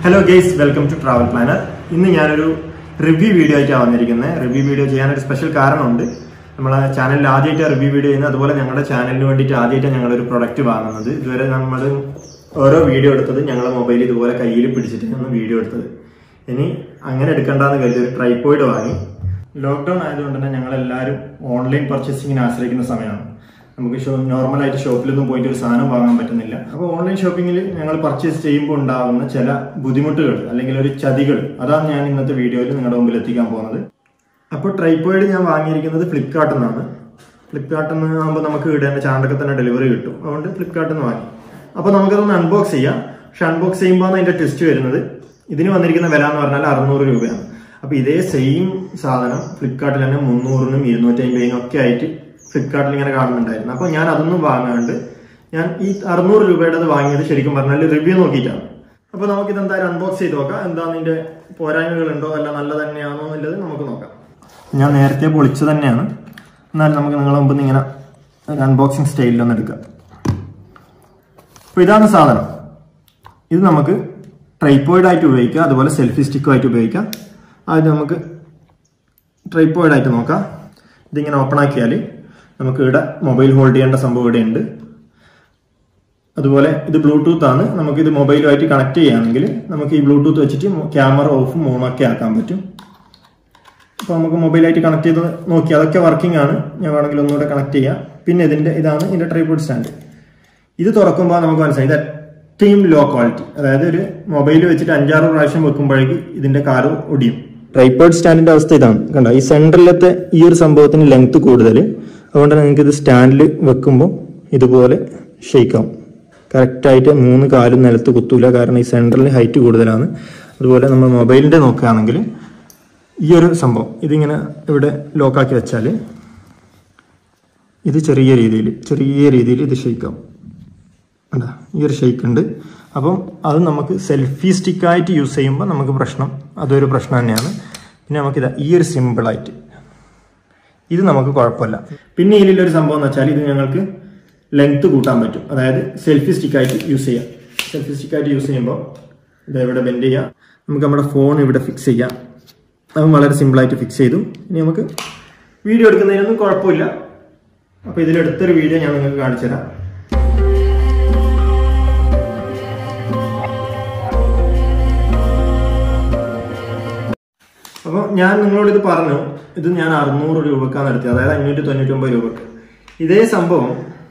hello guys welcome to travel planner ഇന്ന് ഞാനൊരു review video ആയിട്ടാണ് വന്നിരിക്കുന്നത് റിവ്യൂ വീഡിയോ ചെയ്യാനൊരു സ്പെഷ്യൽ കാരണമുണ്ട് നമ്മളെ ചാനലിൽ ആദ്യമായിട്ട് റിവ്യൂ വീഡിയോ ചെയ്യുന്നത് അതുപോലെ ഞങ്ങളുടെ ചാനലിന് വേണ്ടിയിട്ട് ആദ്യമായിട്ട് ഞങ്ങളൊരു പ്രൊഡക്റ്റ് വാങ്ങുന്നത് ഇതുവരെ നമ്മൾ ഓരോ വീഡിയോ എടുത്തത് ഞങ്ങളെ മൊബൈൽ ഇതുപോലെ കയ്യിൽ പിടിച്ചിട്ടാണ് വീഡിയോ എടുത്തത് ഇനി അങ്ങനെ എടുക്കേണ്ടെന്ന് കരുതി ഒരു ട്രൈപ്പോയിഡ് വാങ്ങി ലോക്ക്ഡൌൺ ആയതുകൊണ്ട് തന്നെ ഞങ്ങളെല്ലാവരും ഓൺലൈൻ പർച്ചേസിങ്ങിനെ ആശ്രയിക്കുന്ന സമയമാണ് നമുക്ക് ഷോ നോർമലായിട്ട് ഷോപ്പിലൊന്നും പോയിട്ട് ഒരു സാധനം വാങ്ങാൻ പറ്റുന്നില്ല അപ്പോൾ ഓൺലൈൻ ഷോപ്പിങ്ങിൽ ഞങ്ങൾ പർച്ചേസ് ചെയ്യുമ്പോൾ ഉണ്ടാകുന്ന ചില ബുദ്ധിമുട്ടുകൾ അല്ലെങ്കിൽ ഒരു ചതികൾ അതാണ് ഞാൻ ഇന്നത്തെ വീഡിയോയിൽ നിങ്ങളുടെ മുമ്പിൽ എത്തിക്കാൻ പോകുന്നത് അപ്പോൾ ട്രൈപ്പോയിഡ് ഞാൻ വാങ്ങിയിരിക്കുന്നത് ഫ്ലിപ്കാർട്ടിൽ നിന്നാണ് ഫ്ലിപ്കാർട്ടിൽ നിന്ന് ആകുമ്പോൾ നമുക്ക് ഇവിടെ തന്നെ ചാണ്ടൊക്കെ തന്നെ ഡെലിവറി കിട്ടും അതുകൊണ്ട് ഫ്ലിപ്കാർട്ടിൽ നിന്ന് വാങ്ങി അപ്പോൾ നമുക്കതൊന്ന് അൺബോക്സ് ചെയ്യാം പക്ഷെ അൺബോക്സ് ചെയ്യുമ്പോൾ അതിന്റെ ടെസ്റ്റ് വരുന്നത് ഇതിന് വന്നിരിക്കുന്ന വില എന്ന് പറഞ്ഞാൽ അറുന്നൂറ് രൂപയാണ് അപ്പൊ ഇതേ സെയിം സാധനം ഫ്ലിപ്കാർട്ടിൽ തന്നെ മുന്നൂറിനും ഇരുന്നൂറ്റി അമ്പതിനും ഒക്കെ ആയിട്ട് ഫ്ലിപ്കാർട്ടിൽ ഇങ്ങനെ കാണുന്നുണ്ടായിരുന്നു അപ്പൊ ഞാൻ അതൊന്നും വാങ്ങാണ്ട് ഞാൻ ഈ അറുന്നൂറ് രൂപയുടെ അത് വാങ്ങിയത് ശരിക്കും പറഞ്ഞാൽ റിവ്യൂ നോക്കിയിട്ടാണ് അപ്പൊ നമുക്ക് ഇത് എന്തായാലും അൺബോക്സ് ചെയ്ത് നോക്കാം എന്താണ് ഇതിന്റെ പോരായ്മകളുണ്ടോ അല്ല നല്ല തന്നെയാണോ എന്നുള്ളത് നമുക്ക് നോക്കാം ഞാൻ നേരത്തെ പൊളിച്ചു തന്നെയാണ് എന്നാലും നമുക്ക് നിങ്ങളെ മുമ്പ് ഇങ്ങനെ ഒരു അൺബോക്സിങ് സ്റ്റൈലിലൊന്ന് എടുക്കാം അപ്പോൾ ഇതാണ് സാധനം ഇത് നമുക്ക് ട്രൈപ്പോയിഡ് ആയിട്ട് ഉപയോഗിക്കാം അതുപോലെ സെൽഫി സ്റ്റിക്കും ആയിട്ട് ഉപയോഗിക്കാം ആദ്യം നമുക്ക് ട്രൈപ്പോയിഡ് ആയിട്ട് നോക്കാം ഇതിങ്ങനെ ഓപ്പൺ ആക്കിയാൽ നമുക്ക് ഇവിടെ മൊബൈൽ ഹോൾഡ് ചെയ്യേണ്ട സംഭവം ഇവിടെ ഉണ്ട് അതുപോലെ ഇത് ബ്ലൂടൂത്ത് ആണ് നമുക്ക് ഇത് മൊബൈലുമായിട്ട് കണക്ട് ചെയ്യുകയാണെങ്കിൽ നമുക്ക് ഈ ബ്ലൂടൂത്ത് വെച്ചിട്ട് ക്യാമറ ഓഫും ഓണൊക്കെ ആക്കാൻ പറ്റും അപ്പോൾ നമുക്ക് മൊബൈലായിട്ട് കണക്ട് ചെയ്ത് നോക്കി അതൊക്കെ വർക്കിംഗ് ആണ് ഞാൻ വേണമെങ്കിൽ ഒന്നുകൂടെ കണക്ട് ചെയ്യാം പിന്നെ ഇതിന്റെ ഇതാണ് ഇതിന്റെ ട്രൈപോഡ് സ്റ്റാൻഡ് ഇത് തുറക്കുമ്പോൾ നമുക്ക് മനസ്സിലായി ഇത് ഏറ്റവും ലോ ക്വാളിറ്റി അതായത് ഒരു മൊബൈൽ വെച്ചിട്ട് അഞ്ചാറ് പ്രാവശ്യം വെക്കുമ്പോഴേക്ക് ഇതിന്റെ കാറ് ഒടിയും ട്രൈപോഡ് സ്റ്റാൻഡിന്റെ അവസ്ഥ ഇതാണ് കണ്ടോ ഈ സെന്ററിലത്തെ ഈ ഒരു സംഭവത്തിന് ലെങ്ത് കൂടുതൽ അതുകൊണ്ട് നിങ്ങൾക്ക് ഇത് സ്റ്റാൻഡിൽ വെക്കുമ്പോൾ ഇതുപോലെ ഷെയ്ക്കാവും കറക്റ്റായിട്ട് മൂന്ന് കാലും നിലത്ത് കുത്തൂല കാരണം ഈ സെൻട്രലിന് ഹൈറ്റ് കൂടുതലാണ് അതുപോലെ നമ്മൾ മൊബൈലിന്റെ നോക്കുകയാണെങ്കിൽ ഈ ഒരു സംഭവം ഇതിങ്ങനെ ഇവിടെ ലോക്കാക്കി വെച്ചാൽ ഇത് ചെറിയ രീതിയിൽ ചെറിയ രീതിയിൽ ഇത് ഷെയ്ക്കാവും കണ്ടാ ഈ ഒരു ഷെയ്ക്ക് ഉണ്ട് അപ്പം അത് നമുക്ക് സെൽഫി സ്റ്റിക്കായിട്ട് യൂസ് ചെയ്യുമ്പോൾ നമുക്ക് പ്രശ്നം അതൊരു പ്രശ്നം തന്നെയാണ് പിന്നെ നമുക്കിതാ ഈ ഒരു സിമ്പിളായിട്ട് ഇത് നമുക്ക് കുഴപ്പമില്ല പിന്നെ ഇതിലൊരു സംഭവം എന്ന് വെച്ചാൽ ഇത് ഞങ്ങൾക്ക് ലെങ്ത് കൂട്ടാൻ പറ്റും അതായത് സെൽഫി സ്റ്റിക്കായിട്ട് യൂസ് ചെയ്യാം സെൽഫി സ്റ്റിക്കായിട്ട് യൂസ് ചെയ്യുമ്പോൾ ഇത് ഇവിടെ ബെൻഡ് ചെയ്യാം നമുക്ക് നമ്മുടെ ഫോൺ ഇവിടെ ഫിക്സ് ചെയ്യാം അതും വളരെ സിമ്പിളായിട്ട് ഫിക്സ് ചെയ്തു ഇനി നമുക്ക് വീഡിയോ എടുക്കുന്നതിനൊന്നും കുഴപ്പമില്ല അപ്പോൾ ഇതിലെടുത്തൊരു വീഡിയോ ഞാൻ നിങ്ങൾക്ക് കാണിച്ചു തരാം അപ്പോൾ ഞാൻ നിങ്ങളോട് ഇത് പറഞ്ഞു ഇത് ഞാൻ അറുന്നൂറ് രൂപക്കാണ് എടുത്തത് അതായത് അഞ്ഞൂറ്റി തൊണ്ണൂറ്റി ഒമ്പത് രൂപക്ക് ഇതേ സംഭവം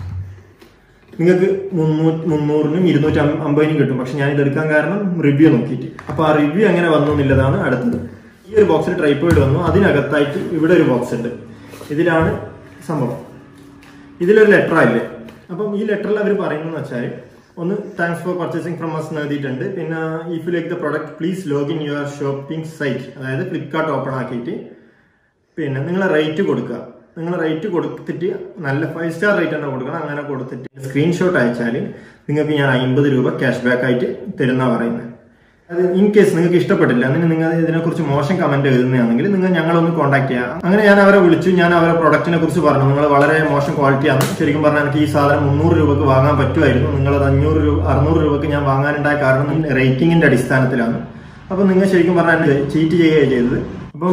നിങ്ങൾക്ക് മുന്നൂറ്റി മുന്നൂറിനും ഇരുന്നൂറ്റി അമ്പതിനും കിട്ടും പക്ഷെ ഞാൻ ഇത് എടുക്കാൻ കാരണം റിവ്യൂ നോക്കിയിട്ട് അപ്പൊ ആ റിവ്യൂ എങ്ങനെ വന്നു എന്നുള്ളതാണ് അടുത്തത് ഈ ഒരു ബോക്സിൽ ട്രൈപ്പോയിഡ് വന്നു അതിനകത്തായിട്ട് ഇവിടെ ഒരു ബോക്സ് ഉണ്ട് ഇതിലാണ് സംഭവം ഇതിലൊരു ലെറ്റർ ആയില്ലേ അപ്പം ഈ ലെറ്ററിൽ അവർ പറയുന്നത് വെച്ചാൽ ഒന്ന് thanks for purchasing from us എഴുതിയിട്ടുണ്ട് പിന്നെ if you like the product please login your shopping site അതായത് ഫ്ലിപ്കാർട്ട് ഓപ്പൺ ആക്കിയിട്ട് പിന്നെ നിങ്ങൾ റേറ്റ് കൊടുക്കുക നിങ്ങൾ റേറ്റ് കൊടുത്തിട്ട് നല്ല ഫൈവ് സ്റ്റാർ റേറ്റ് തന്നെ കൊടുക്കണം അങ്ങനെ കൊടുത്തിട്ട് സ്ക്രീൻഷോട്ട് അയച്ചാൽ നിങ്ങൾക്ക് ഞാൻ അമ്പത് രൂപ ക്യാഷ് ബാക്ക് ആയിട്ട് തരുന്ന പറയുന്നത് അത് ഇൻ കേസ് നിങ്ങൾക്ക് ഇഷ്ടപ്പെട്ടില്ല അങ്ങനെ നിങ്ങൾ ഇതിനെക്കുറിച്ച് മോശം കമന്റ് എഴുതുന്നതാണെങ്കിൽ നിങ്ങൾ ഞങ്ങളൊന്ന് കോൺടാക്ട് ചെയ്യാം അങ്ങനെ ഞാൻ അവരെ വിളിച്ചു ഞാൻ അവരെ പ്രൊഡക്റ്റിനെ കുറിച്ച് പറഞ്ഞു നിങ്ങൾ വളരെ മോശം ക്വാളിറ്റിയാണ് ശരിക്കും പറഞ്ഞാൽ എനിക്ക് ഈ സാധനം മുന്നൂറ് രൂപക്ക് വാങ്ങാൻ പറ്റുമായിരുന്നു നിങ്ങൾ അത് അഞ്ഞൂറ് രൂപ അറുന്നൂറ് രൂപക്ക് ഞാൻ വാങ്ങാനുണ്ടായ കാരണം റേറ്റിംഗിന്റെ അടിസ്ഥാനത്തിലാണ് അപ്പൊ നിങ്ങൾ ശരിക്കും പറഞ്ഞാൽ ചീറ്റ് ചെയ്യുകയാണ് ചെയ്തത് അപ്പം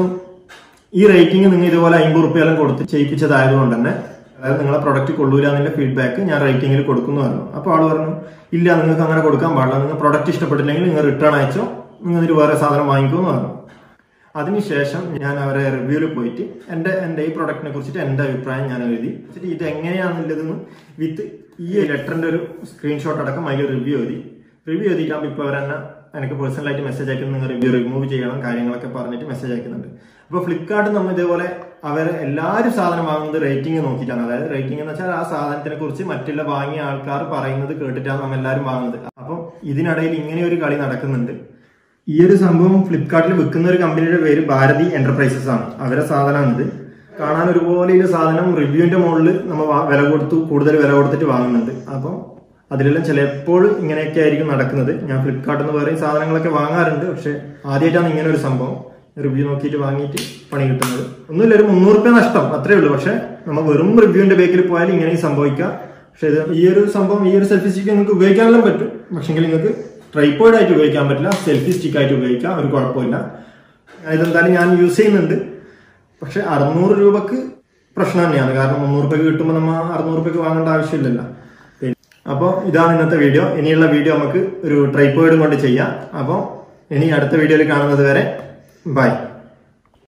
ഈ റേറ്റിംഗ് നിങ്ങൾ ഇതുപോലെ അമ്പത് റുപ്യെല്ലാം കൊടുത്ത് ചെയ്യിപ്പിച്ചതായതുകൊണ്ട് തന്നെ അതായത് നിങ്ങളെ പ്രൊഡക്റ്റ് കൊള്ളൂല എന്നുള്ള ഫീഡ്ബാക്ക് ഞാൻ റേറ്റിംഗിൽ കൊടുക്കുന്നു പറഞ്ഞു അപ്പോൾ ആള് പറഞ്ഞു ഇല്ല നിങ്ങൾക്ക് അങ്ങനെ കൊടുക്കാൻ പാടില്ല നിങ്ങൾ പ്രൊഡക്റ്റ് ഇഷ്ടപ്പെട്ടില്ലെങ്കിൽ നിങ്ങൾ റിട്ടേൺ അയച്ചോ നിങ്ങൾ ഇതിൽ വേറെ സാധനം വാങ്ങിക്കുമെന്ന് പറഞ്ഞു അതിനുശേഷം ഞാൻ അവരെ റിവ്യൂവിൽ പോയിട്ട് എൻ്റെ എൻ്റെ ഈ പ്രൊഡക്റ്റിനെ കുറിച്ചിട്ട് എൻ്റെ അഭിപ്രായം ഞാൻ എഴുതി എന്നിട്ട് ഇത് എങ്ങനെയാണെന്നുള്ളതെന്ന് വിത്ത് ഈ ലെറ്ററിന്റെ ഒരു സ്ക്രീൻഷോട്ട് അടക്കം അതിൽ റിവ്യൂ എഴുതി റിവ്യൂ എഴുതിയിട്ടാകുമ്പോൾ ഇപ്പോൾ അവരെന്നെ എനിക്ക് പേഴ്സണലായിട്ട് മെസ്സേജ് അയക്കുന്നു നിങ്ങൾ റിവ്യൂ റിമൂവ് ചെയ്യണം കാര്യങ്ങളൊക്കെ പറഞ്ഞിട്ട് മെസ്സേജ് അയക്കുന്നുണ്ട് അപ്പോൾ ഫ്ലിപ്കാർട്ട് നമ്മൾ ഇതേപോലെ അവർ എല്ലാവരും സാധനം വാങ്ങുന്നത് റേറ്റിംഗ് നോക്കിയിട്ടാണ് അതായത് റേറ്റിംഗ് എന്ന് വെച്ചാൽ ആ സാധനത്തിനെ കുറിച്ച് മറ്റുള്ള വാങ്ങിയ ആൾക്കാർ പറയുന്നത് കേട്ടിട്ടാണ് നമ്മൾ എല്ലാവരും വാങ്ങുന്നത് അപ്പം ഇതിനിടയിൽ ഇങ്ങനെ ഒരു കളി നടക്കുന്നുണ്ട് ഈ ഒരു സംഭവം ഫ്ലിപ്കാർട്ടിൽ വിൽക്കുന്ന ഒരു കമ്പനിയുടെ പേര് ഭാരതി എന്റർപ്രൈസസ് ആണ് അവരെ സാധനമാണിത് കാണാൻ ഒരുപോലെ ഈ സാധനം റിവ്യൂവിന്റെ മുകളിൽ നമ്മൾ വാ- വില കൊടുത്തു കൂടുതൽ വില കൊടുത്തിട്ട് വാങ്ങുന്നുണ്ട് അപ്പം അതിലെല്ലാം ചിലപ്പോൾ ഇങ്ങനെയൊക്കെ ആയിരിക്കും നടക്കുന്നത് ഞാൻ ഫ്ലിപ്കാർട്ടിൽ നിന്ന് വേറെ സാധനങ്ങളൊക്കെ വാങ്ങാറുണ്ട് പക്ഷെ ആദ്യമായിട്ടാണ് ഇങ്ങനെ ഒരു സംഭവം റിവ്യൂ നോക്കിയിട്ട് വാങ്ങിയിട്ട് പണി കിട്ടുന്നത് ഒന്നുമില്ല ഒരു മുന്നൂറ് രൂപ നഷ്ടം അത്രേ ഉള്ളൂ പക്ഷെ നമ്മൾ വെറും റിവ്യൂവിന്റെ ബേക്കിൽ പോയാൽ ഇങ്ങനെ സംഭവിക്കാം പക്ഷെ ഇത് ഈ ഒരു സംഭവം ഈ ഒരു സെൽഫി സ്റ്റിക്ക് നിങ്ങൾക്ക് ഉപയോഗിക്കാനെല്ലാം പറ്റും പക്ഷെങ്കിൽ നിങ്ങൾക്ക് ട്രൈപ്പോയിഡ് ആയിട്ട് ഉപയോഗിക്കാൻ പറ്റില്ല സെൽഫി സ്റ്റിക്ക് ആയിട്ട് ഉപയോഗിക്കാം ഒരു കുഴപ്പമില്ല ഇതെന്തായാലും ഞാൻ യൂസ് ചെയ്യുന്നുണ്ട് പക്ഷെ അറുന്നൂറ് രൂപക്ക് പ്രശ്നം തന്നെയാണ് കാരണം മുന്നൂറ് രൂപയ്ക്ക് കിട്ടുമ്പോൾ നമ്മൾ അറുന്നൂറ് രൂപയ്ക്ക് വാങ്ങേണ്ട ആവശ്യമില്ലല്ലോ പിന്നെ അപ്പോൾ ഇതാണ് ഇന്നത്തെ വീഡിയോ ഇനിയുള്ള വീഡിയോ നമുക്ക് ഒരു ട്രൈപ്പോയിഡും കൊണ്ട് ചെയ്യാം അപ്പോൾ ഇനി അടുത്ത വീഡിയോയിൽ കാണുന്നത് വരെ ബൈ